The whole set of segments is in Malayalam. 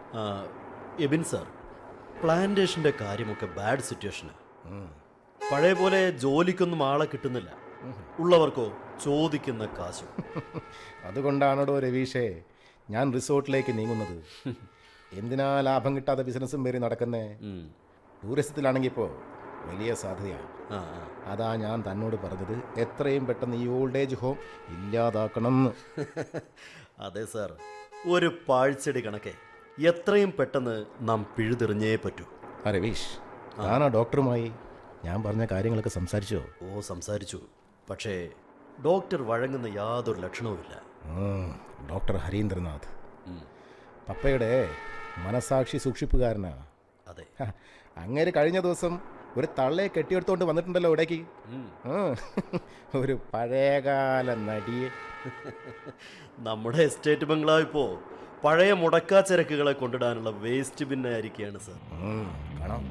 ആ, എബിൻ സാർ പ്ലാന്റേഷൻ്റെ കാര്യമൊക്കെ ബാഡ് സിറ്റുവേഷന് പഴയ പോലെ ജോലിക്കൊന്നും ആളെ കിട്ടുന്നില്ല ഉള്ളവർക്കോ ചോദിക്കുന്ന കാശും അതുകൊണ്ടാണോ രവീഷേ ഞാൻ റിസോർട്ടിലേക്ക് നീങ്ങുന്നത് എന്തിനാ ലാഭം കിട്ടാത്ത ബിസിനസ്സും പേര് നടക്കുന്നേ ഉം. ടൂറിസത്തിലാണെങ്കിൽ ഇപ്പോൾ വലിയ സാധ്യതയാണ് ആ, ആ. അതാ ഞാൻ തന്നോട് പറഞ്ഞത് എത്രയും പെട്ടെന്ന് ഈ ഓൾഡ് ഏജ് ഹോം ഇല്ലാതാക്കണം എന്ന് അതെ സാർ ഒരു പാഴ്ചെടി കണക്കെ എത്രയും പെട്ടെന്ന് നാം പിഴുതെറിഞ്ഞേ പറ്റൂ ആ രവീഷ് താനാ ഡോക്ടറുമായി ഞാൻ പറഞ്ഞ കാര്യങ്ങളൊക്കെ സംസാരിച്ചോ ഓ സംസാരിച്ചു പക്ഷേ ഡോക്ടർ വഴങ്ങുന്ന യാതൊരു ലക്ഷണവുമില്ല ഉം, ഡോക്ടർ ഹരീന്ദ്രനാഥ് ഉം. പപ്പയുടെ മനസാക്ഷി സൂക്ഷിപ്പുകാരനാ അതെ ഹ, അങ്ങേര് കഴിഞ്ഞ ദിവസം ഒരു തള്ളയെ കെട്ടിയെടുത്തോണ്ട് വന്നിട്ടുണ്ടല്ലോ ഇവിടേക്ക് ഉം. ഉം. ഒരു പഴയകാല നടിയെ നമ്മുടെ എസ്റ്റേറ്റ് ബംഗ്ലാവ് ഇപ്പോൾ പഴയ മുടക്കാച്ചരക്കുകളെ കൊണ്ടിടാനുള്ള വേസ്റ്റ് ബിന്നായിരിക്കുകയാണ് സാർ ഉം, കാണാം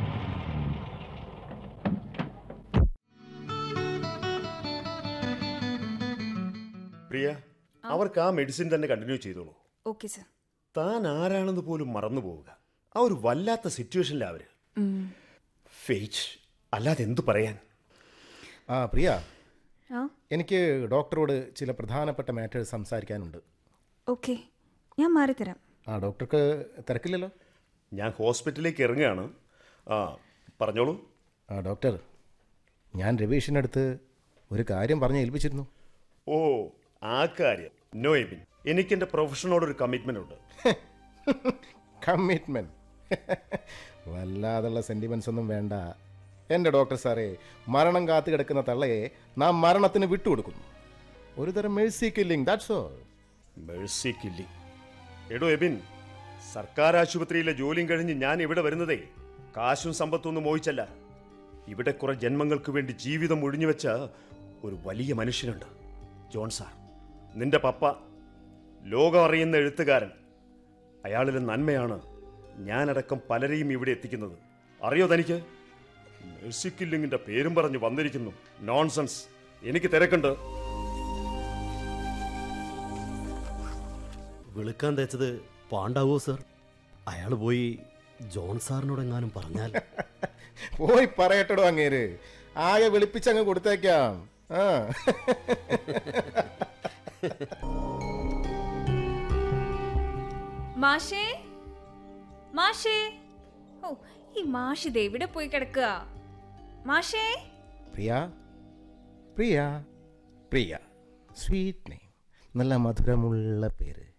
പ്രിയ അവർക്ക് ആ മെഡിസിൻ തന്നെ കണ്ടിന്യൂ ചെയ്തോളൂ ഓക്കെ സർ താൻ ആരാണെന്ന് പോലും മറന്നു പോവുക ആ ഒരു വല്ലാത്ത സിറ്റുവേഷനിലാണ് അവര് ഫെയ്റ്റ് അല്ലാതെ എന്തു പറയാൻ ആ പ്രിയ ആ എനിക്ക് ഡോക്ടറോട് ചില പ്രധാനപ്പെട്ട മാറ്റേഴ്സ് സംസാരിക്കാനുണ്ട് ഓക്കെ ഞാൻ മാറിത്തരാം ആ ഡോക്ടർക്ക് തിരക്കില്ലല്ലോ ഞാൻ ഹോസ്പിറ്റലിലേക്ക് ഇറങ്ങുകയാണ് ആ പറഞ്ഞോളൂ ആ ഡോക്ടർ ഞാൻ രവീഷിൻ്റെ അടുത്ത് ഒരു കാര്യം പറഞ്ഞ് ഏൽപ്പിച്ചിരുന്നു ഓ ആ കാര്യം നോ എബിൻ എനിക്ക് എൻ്റെ പ്രൊഫഷനോടൊരു കമ്മിറ്റ്മെൻ്റ് ഉണ്ട് കമ്മിറ്റ്മെൻറ്റ് വല്ലാതുള്ള സെൻറ്റിമെൻസ് ഒന്നും വേണ്ട എൻ്റെ ഡോക്ടർ സാറേ മരണം കാത്തു കിടക്കുന്ന തള്ളയെ നാം മരണത്തിന് വിട്ടുകൊടുക്കുന്നു ഒരു തരം mercy killing that's all mercy killing എടോ എബിൻ സർക്കാർ ആശുപത്രിയിലെ ജോലിയും കഴിഞ്ഞ് ഞാൻ ഇവിടെ വരുന്നതേ കാശും സമ്പത്തും ഒന്നും മോഹിച്ചല്ല ഇവിടെ കുറെ ജന്മങ്ങൾക്ക് വേണ്ടി ജീവിതം ഒഴിഞ്ഞു വെച്ച ഒരു വലിയ മനുഷ്യനുണ്ട് ജോൺ സാർ നിന്റെ പപ്പ ലോകം അറിയുന്ന എഴുത്തുകാരൻ അയാളിലെ നന്മയാണ് ഞാനടക്കം പലരെയും ഇവിടെ എത്തിക്കുന്നത് അറിയോ തനിക്ക് മേഴ്സി കില്ലിങ്ങിന്റെ പേരും പറഞ്ഞ് വന്നിരിക്കുന്നു നോൺസെൻസ് എനിക്ക് തിരക്കുണ്ട് വെളുക്കാൻ തേച്ചത് പാണ്ടാവോ സർ അയാൾ പോയി ജോൺ സാറിനോടെങ്ങാനും പറഞ്ഞാൽ പോയി പറയട്ടടോ അങ്ങേര് ആകെ വെളുപ്പിച്ചങ്ങ് കൊടുത്തേക്കാം ആ മാഷേ മാഷേ ഓ ഈ മാഷ് ഇത് എവിടെ പോയി കിടക്കുക മാഷേ പ്രിയ പ്രിയ പ്രിയ സ്വീറ്റ് നെയിം നല്ല മധുരമുള്ള പേര്